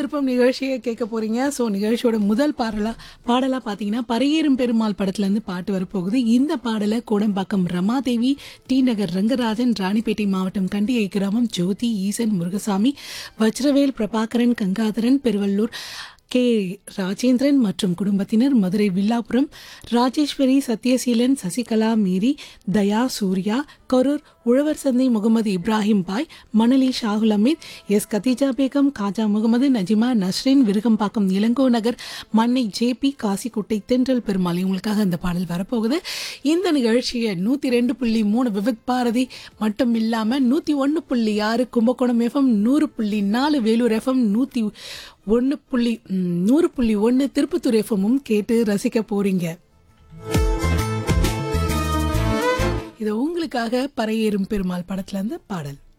விருப்பம் நிகழ்ச்சியை கேட்க போறீங்க ஸோ நிகழ்ச்சியோட முதல் பாடலா பாடலா பார்த்தீங்கன்னா பரையேறும் பெருமாள் படத்துல இருந்து பாட்டு வரப்போகுது இந்த பாடலை கோடம்பாக்கம் ரமாதேவி டி நகர் ரங்கராஜன் ராணிப்பேட்டை மாவட்டம் கண்டிகை கிராமம் ஜோதி ஈசன் முருகசாமி வஜ்ரவேல் பிரபாகரன் கங்காதரன் பெருவள்ளூர் கே ராஜேந்திரன் மற்றும் குடும்பத்தினர் மதுரை வில்லாபுரம் ராஜேஸ்வரி சத்யசீலன் சசிகலா மீரி தயா சூர்யா கரூர் உழவர் சந்தை முகமது இப்ராஹிம் பாய் மணலி ஷாகுல் அமீத் எஸ் கதீஜா பேகம் காஜா முகமது நஜிமா நஸ்ரின் விருகம்பாக்கம் இளங்கோ நகர் மன்னை ஜேபி காசிக்குட்டை தென்றல் பெருமாள் இவங்களுக்காக இந்த பாடல் வரப்போகுது இந்த நிகழ்ச்சியை நூற்றி ரெண்டு புள்ளி மூணு விவித் பாரதி மட்டும் இல்லாமல் நூற்றி ஒன்று புள்ளி ஆறு கும்பகோணம் எஃப்எம் நூறு புள்ளி நாலு வேலூர் எஃப்எம் நூற்றி ஒன்று புள்ளி ம், நூறு புள்ளி ஒன்று திருப்பத்தூர் எஃப்எம்மும் கேட்டு ரசிக்க போறீங்க இது உங்களுக்காக பறையேறும் பெருமாள் படத்துல இருந்து பாடல்